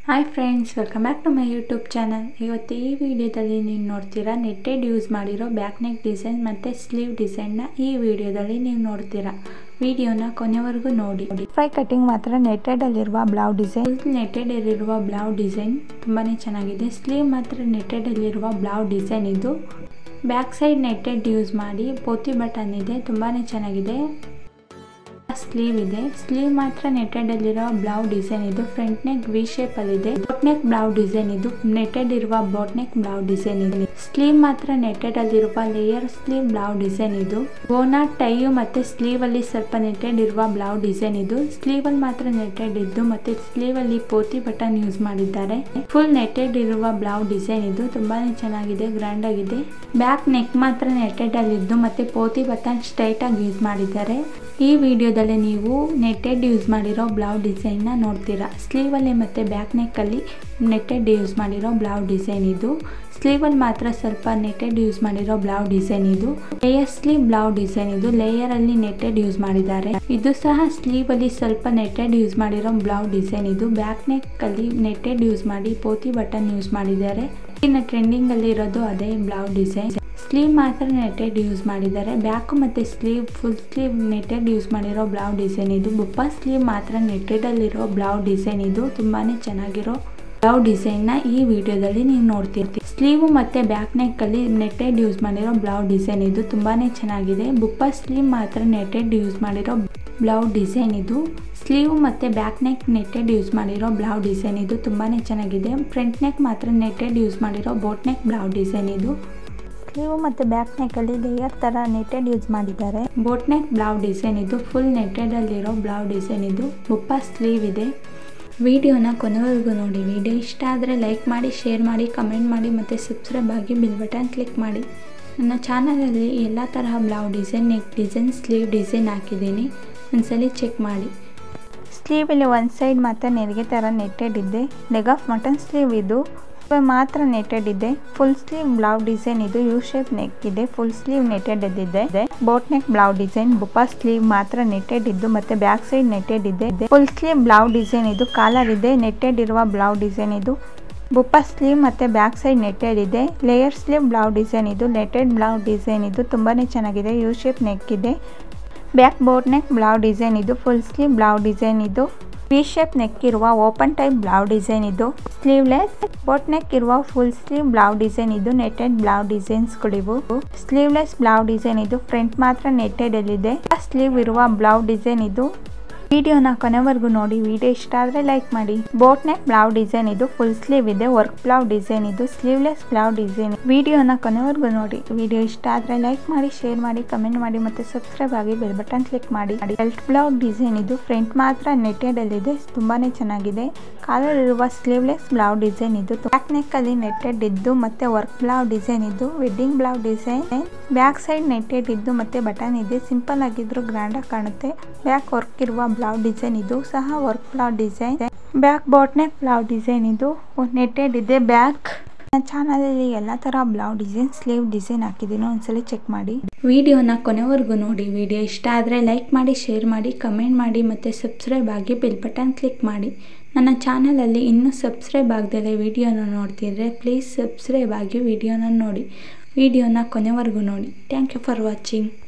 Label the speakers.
Speaker 1: hi friends welcome back to my YouTube channel ಇವತ್ತು ಈ ವಿಡಿಯೋದಲ್ಲಿ ನೀವು ನೋಡ್ತೀರಾ ನೆಟ್ಟೆಡ್ ಯೂಸ್ ಮಾಡಿರೋ ಬ್ಯಾಕ್ ನೆಕ್ ಡಿಸೈನ್ ಮತ್ತು ಸ್ಲೀವ್ ಡಿಸೈನ್ನ ಈ ವಿಡಿಯೋದಲ್ಲಿ ನೀವು ನೋಡ್ತೀರಾ ವಿಡಿಯೋನ ಕೊನೆವರೆಗೂ ನೋಡಿ
Speaker 2: ಫ್ರೈ ಕಟಿಂಗ್ ಮಾತ್ರ ನೆಟ್ಟೆಡಲ್ಲಿರುವ ಬ್ಲೌಸ್ ಡಿಸೈನ್
Speaker 1: ನೆಟ್ಟೆಡ್ ಇರುವ ಬ್ಲೌಸ್ ಡಿಸೈನ್ ತುಂಬಾ ಚೆನ್ನಾಗಿದೆ ಸ್ಲೀವ್ ಮಾತ್ರ ನೆಟ್ಟೆಡಲ್ಲಿರುವ ಬ್ಲೌಸ್ ಡಿಸೈನ್ ಇದು ಬ್ಯಾಕ್ ಸೈಡ್ ನೆಟ್ಟೆಡ್ ಯೂಸ್ ಮಾಡಿ ಪೋತಿ ಬಟನ್ ಇದೆ ತುಂಬಾ ಚೆನ್ನಾಗಿದೆ ಸ್ಲೀವ್ ಇದೆ ಸ್ಲೀವ್ ಮಾತ್ರ ನೆಟ್ಟೆಡ್ ಅಲ್ಲಿರೋ ಬ್ಲೌಸ್ ಡಿಸೈನ್ ಇದು ಫ್ರಂಟ್ ನೆಕ್ ವಿ ಶೇಪ್ ಅಲ್ಲಿ ಇದೆ ಬೋಟ್ ನೆಕ್ ಬ್ಲೌಸ್ ಡಿಸೈನ್ ಇದು ನೆಟ್ಟೆಡ್ ಇರುವ ಬೋಟ್ ನೆಕ್ ಬ್ಲೌಸ್ ಡಿಸೈನ್ ಇದೆ ಸ್ಲೀವ್ ಮಾತ್ರ ನೆಟ್ಟೆಡ್ ಅಲ್ಲಿರುವ ಲೇಯರ್ ಸ್ಲೀವ್ ಬ್ಲೌಸ್ ಡಿಸೈನ್ ಇದು ಬೋನಾ ಟೈಯು ಮತ್ತೆ ಸ್ಲೀವ್ ಅಲ್ಲಿ ಸ್ವಲ್ಪ ನೆಟ್ಟೆಡ್ ಇರುವ ಬ್ಲೌಸ್ ಡಿಸೈನ್ ಇದು ಸ್ಲೀವ್ ಅಲ್ಲಿ ಮಾತ್ರ ನೆಟ್ಟೆಡ್ ಇದ್ದು ಮತ್ತೆ ಸ್ಲೀವ್ ಅಲ್ಲಿ ಪೋತಿ ಬಟನ್ ಯೂಸ್ ಮಾಡಿದ್ದಾರೆ ಫುಲ್ ನೆಟ್ಟೆಡ್ ಇರುವ ಬ್ಲೌಸ್ ಡಿಸೈನ್ ಇದು ತುಂಬಾನೇ ಚೆನ್ನಾಗಿದೆ ಗ್ರ್ಯಾಂಡ್ ಆಗಿದೆ ಬ್ಯಾಕ್ ನೆಕ್ ಮಾತ್ರ ನೆಟ್ಟೆಡ್ ಅಲ್ಲಿ ಇದ್ದು ಮತ್ತೆ ಪೋತಿ ಬಟನ್ ಸ್ಟ್ರೈಟ್ ಆಗಿ ಯೂಸ್ ಮಾಡಿದ್ದಾರೆ ಈ ವಿಡಿಯೋದಲ್ಲಿ ನೀವು ನೆಟ್ಟೆಡ್ ಯೂಸ್ ಮಾಡಿರೋ ಬ್ಲೌಸ್ ಡಿಸೈನ್ನ ನೋಡ್ತೀರಾ ಸ್ಲೀವಲ್ಲಿ ಮತ್ತು ಬ್ಯಾಕ್ ನೆಕ್ಕಲ್ಲಿ ನೆಟ್ಟೆಡ್ ಯೂಸ್ ಮಾಡಿರೋ ಬ್ಲೌಸ್ ಡಿಸೈನ್ ಇದು ಸ್ಲೀವಲ್ಲಿ ಮಾತ್ರ ಸ್ವಲ್ಪ ನೆಟ್ಟೆಡ್ ಯೂಸ್ ಮಾಡಿರೋ ಬ್ಲೌಸ್ ಡಿಸೈನ್ ಇದು ಲೇಯರ್ ಸ್ಲೀವ್ ಬ್ಲೌಸ್ ಡಿಸೈನ್ ಇದು ಲೇಯರ್ ಅಲ್ಲಿ ನೆಟ್ಟೆಡ್ ಯೂಸ್ ಮಾಡಿದ್ದಾರೆ ಇದು ಸಹ ಸ್ಲೀವ್ ಅಲ್ಲಿ ಸ್ವಲ್ಪ ನೆಟ್ಟೆಡ್ ಯೂಸ್ ಮಾಡಿರೋ ಬ್ಲೌಸ್ ಡಿಸೈನ್ ಇದು ಬ್ಯಾಕ್ ನೆಕ್ ಅಲ್ಲಿ ನೆಟ್ಟೆಡ್ ಯೂಸ್ ಮಾಡಿ ಪೋತಿ ಬಟನ್ ಯೂಸ್ ಮಾಡಿದ್ದಾರೆ ಇನ್ನು ಟ್ರೆಂಡಿಂಗ್ ಅಲ್ಲಿ ಇರೋದು ಅದೇ ಬ್ಲೌಸ್ ಡಿಸೈನ್ ಸ್ಲೀವ್ ಮಾತ್ರ ನೆಟ್ಟೆಡ್ ಯೂಸ್ ಮಾಡಿದ್ದಾರೆ ಬ್ಯಾಕು ಮತ್ತು sleeve full sleeve netted use ಮಾಡಿರೋ ಬ್ಲೌಸ್ ಡಿಸೈನ್ ಇದು ಬುಪ್ಪ ಸ್ಲೀವ್ ಮಾತ್ರ ನೆಟ್ಟೆಡಲ್ಲಿರೋ ಬ್ಲೌಸ್ ಡಿಸೈನ್ ಇದು ತುಂಬಾ ಚೆನ್ನಾಗಿರೋ ಬ್ಲೌಸ್ ಡಿಸೈನ್ನ ಈ ವಿಡಿಯೋದಲ್ಲಿ ನೀವು ನೋಡ್ತಿರ್ತೀವಿ ಸ್ಲೀವ್ ಮತ್ತು ಬ್ಯಾಕ್ ನೆಕ್ಕಲ್ಲಿ ನೆಟ್ಟೆಡ್ ಯೂಸ್ ಮಾಡಿರೋ ಬ್ಲೌಸ್ ಡಿಸೈನ್ ಇದು ತುಂಬಾ ಚೆನ್ನಾಗಿದೆ ಬುಪ್ಪ ಸ್ಲೀವ್ ಮಾತ್ರ ನೆಟ್ಟೆಡ್ ಯೂಸ್ ಮಾಡಿರೋ ಬ್ಲೌಸ್ ಡಿಸೈನ್ ಇದು ಸ್ಲೀವ್ ಮತ್ತು ಬ್ಯಾಕ್ ನೆಕ್ ನೆಟ್ಟೆಡ್ ಯೂಸ್ ಮಾಡಿರೋ ಬ್ಲೌಸ್ ಡಿಸೈನ್ ಇದು ತುಂಬಾ ಚೆನ್ನಾಗಿದೆ ಫ್ರಂಟ್ ನೆಕ್ ಮಾತ್ರ ನೆಟ್ಟೆಡ್ ಯೂಸ್ ಮಾಡಿರೋ ಬೋಟ್ ನೆಕ್ ಬ್ಲೌಸ್ ಡಿಸೈನ್ ಇದು
Speaker 2: ಸ್ಲೀವ್ ಮತ್ತು ಬ್ಯಾಕ್ ನೆಕ್ಕಲ್ಲಿ ಲೇಯರ್ ಥರ ನೆಟ್ಟೆಡ್ ಯೂಸ್ ಮಾಡಿದ್ದಾರೆ
Speaker 1: ಬೋಟ್ ನೆಕ್ ಬ್ಲೌಸ್ ಡಿಸೈನ್ ಇದು ಫುಲ್ ನೆಟ್ಟೆಡಲ್ಲಿರೋ ಬ್ಲೌಸ್ ಡಿಸೈನ್ ಇದು ಬುಪ್ಪ ಸ್ಲೀವ್ ಇದೆ ವಿಡಿಯೋನ ಕೊನೆವರೆಗೂ ನೋಡಿ ವಿಡಿಯೋ ಇಷ್ಟ ಆದರೆ ಲೈಕ್ ಮಾಡಿ ಶೇರ್ ಮಾಡಿ ಕಮೆಂಟ್ ಮಾಡಿ ಮತ್ತು ಸಬ್ಸ್ಕ್ರೈಬ್ ಆಗಿ ಬಿಲ್ ಬಟನ್ ಕ್ಲಿಕ್ ಮಾಡಿ ನನ್ನ ಚಾನಲಲ್ಲಿ ಎಲ್ಲ ತರಹ blouse design neck design sleeve design ಹಾಕಿದ್ದೀನಿ ಒಂದ್ಸಲಿ ಚೆಕ್ ಮಾಡಿ
Speaker 2: ಸ್ಲೀವಲ್ಲಿ ಒಂದು ಸೈಡ್ ಮಾತ್ರ ನೆರಿಗೆ ಥರ ನೆಟ್ಟೆಡ್ ಇದೆ ಲೆಗ್ ಆಫ್ ಮಟನ್ ಸ್ಲೀವ್ ಇದು ಮಾತ್ರ ನೆಟ್ಟೆಡ್ ಇದೆ ಫುಲ್ ಸ್ಲೀವ್ ಬ್ಲೌಸ್ ಡಿಸೈನ್ ಇದು ಯು ಶೇಪ್ ನೆಕ್ ಇದೆ ಫುಲ್ ಸ್ಲೀವ್ ನೆಟ್ಟೆಡ್ ಇದೆ boat neck blouse design puff sleeve ಮಾತ್ರ ನೆಟ್ಟೆಡ್ ಇದ್ದು ಮತ್ತೆ ಬ್ಯಾಕ್ ಸೈಡ್ ನೆಟ್ಟೆಡ್ ಇದೆ ಫುಲ್ ಸ್ಲೀವ್ ಬ್ಲೌಸ್ ಡಿಸೈನ್ ಇದು ಕಾಲರ್ ಇದೆ ನೆಟ್ಟೆಡ್ ಇರುವ ಬ್ಲೌಸ್ ಡಿಸೈನ್ ಇದು ಬುಪ್ಪ ಸ್ಲೀವ್ ಮತ್ತು ಬ್ಯಾಕ್ ಸೈಡ್ ನೆಟ್ಟೆಡ್ ಇದೆ ಲೇಯರ್ ಸ್ಲೀವ್ ಬ್ಲೌಸ್ ಡಿಸೈನ್ ಇದು ನೆಟ್ಟೆಡ್ ಬ್ಲೌಸ್ ಡಿಸೈನ್ ಇದು ತುಂಬಾ ಚೆನ್ನಾಗಿದೆ ಯು ಶೇಪ್ ನೆಕ್ ಇದೆ back boat neck blouse design ಇದು ಫುಲ್ ಸ್ಲೀವ್ ಬ್ಲೌಸ್ ಡಿಸೈನ್ ಇದು ವಿ ಶೇಪ್ ನೆಕ್ ಇರುವ ಓಪನ್ ಟೈಪ್ ಬ್ಲೌಸ್ ಡಿಸೈನ್ ಇದು ಸ್ಲೀವ್ಲೆಸ್ ಬೋಟ್ ನೆಕ್ ಇರುವ ಫುಲ್ ಸ್ಲೀವ್ ಬ್ಲೌಸ್ ಡಿಸೈನ್ ಇದು ನೆಟ್ಟೆಡ್ ಬ್ಲೌಸ್ ಡಿಸೈನ್ಸ್ಗಳಿವು ಸ್ಲೀವ್ಲೆಸ್ ಬ್ಲೌಸ್ ಡಿಸೈನ್ ಇದು front ಮಾತ್ರ ನೆಟ್ಟೆಡ್ ಅಲ್ಲಿದೆ ಸ್ಲೀವ್ ಇರುವ ಬ್ಲೌಸ್ ಡಿಸೈನ್ ಇದು ವಿಡಿಯೋನ ಕೊನೆವರೆಗೂ ನೋಡಿ ವಿಡಿಯೋ ಇಷ್ಟ ಆದರೆ ಲೈಕ್ ಮಾಡಿ ಬೋಟ್ ನೆಕ್ ಬ್ಲೌಸ್ ಡಿಸೈನ್ ಇದು ಫುಲ್ ಸ್ಲೀವ್ ಇದೆ ವರ್ಕ್ ಬ್ಲೌಸ್ ಡಿಸೈನ್ ಇದು ಸ್ಲೀವ್ಲೆಸ್ ಬ್ಲೌಸ್ ಡಿಸೈನ್ ವಿಡಿಯೋನ ಕೊನೆವರೆಗೂ ನೋಡಿ ವಿಡಿಯೋ ಇಷ್ಟ ಆದರೆ ಲೈಕ್ ಮಾಡಿ ಶೇರ್ ಮಾಡಿ ಕಮೆಂಟ್ ಮಾಡಿ ಮತ್ತೆ ಸಬ್ಸ್ಕ್ರೈಬ್ ಆಗಿ ಬೆಲ್ ಬಟನ್ ಕ್ಲಿಕ್ ಮಾಡಿ ಬೆಲ್ಟ್ ಬ್ಲೌಸ್ ಡಿಸೈನ್ ಇದು ಫ್ರಂಟ್ ಮಾತ್ರ ನೆಟ್ಟೆಡ್ ಅಲ್ಲಿದೆ ತುಂಬಾನೇ ಚೆನ್ನಾಗಿದೆ ಕಾಲರ್ ಇರುವ ಸ್ಲೀವ್ಲೆಸ್ ಬ್ಲೌಸ್ ಡಿಸೈನ್ ಇದು ಬ್ಯಾಕ್ ನೆಕ್ ಅಲ್ಲಿ ನೆಟ್ಟೆಡ್ ಇದ್ದು ಮತ್ತೆ ವರ್ಕ್ ಬ್ಲೌಸ್ ಡಿಸೈನ್ ಇದು wedding blouse design back side netted ಇದ್ದು ಮತ್ತೆ ಬಟನ್ ಇದೆ ಸಿಂಪಲ್ ಆಗಿದ್ರು ಗ್ರ್ಯಾಂಡ್ ಆಗಿ ಕಾಣುತ್ತೆ ಬ್ಯಾಕ್ ವರ್ಕ್ ಇರುವ ಬ್ಲೌಸ್ ಡಿಸೈನ್ ಇದು ಸಹ work blouse design back boat neck blouse design ಇದು ನೆಟ್ಟೆಡ್ ಇದೆ ಬ್ಯಾಕ್ ನನ್ನ ಚಾನಲಲ್ಲಿ ಎಲ್ಲ ಥರ ಬ್ಲೌಸ್ ಡಿಸೈನ್ ಸ್ಲೀವ್ ಡಿಸೈನ್ ಹಾಕಿದ್ದೀನಿ ಒಂದ್ಸಲಿ ಚೆಕ್ ಮಾಡಿ
Speaker 1: ವಿಡಿಯೋನ ಕೊನೆವರೆಗೂ ನೋಡಿ ವಿಡಿಯೋ ಇಷ್ಟ ಆದರೆ ಲೈಕ್ ಮಾಡಿ ಶೇರ್ ಮಾಡಿ ಕಮೆಂಟ್ ಮಾಡಿ ಮತ್ತು ಸಬ್ಸ್ಕ್ರೈಬ್ ಆಗಿ ಬೆಲ್ ಬಟನ್ ಕ್ಲಿಕ್ ಮಾಡಿ ನನ್ನ ಚಾನಲಲ್ಲಿ ಇನ್ನೂ ಸಬ್ಸ್ಕ್ರೈಬ್ ಆಗದಲ್ಲೇ ವಿಡಿಯೋನ ನೋಡ್ತಿದ್ರೆ ಪ್ಲೀಸ್ ಸಬ್ಸ್ಕ್ರೈಬ್ ಆಗಿ ವಿಡಿಯೋನ ನೋಡಿ ವಿಡಿಯೋನ ಕೊನೆವರೆಗೂ ನೋಡಿ ಥ್ಯಾಂಕ್ ಯು ಫಾರ್ ವಾಚಿಂಗ್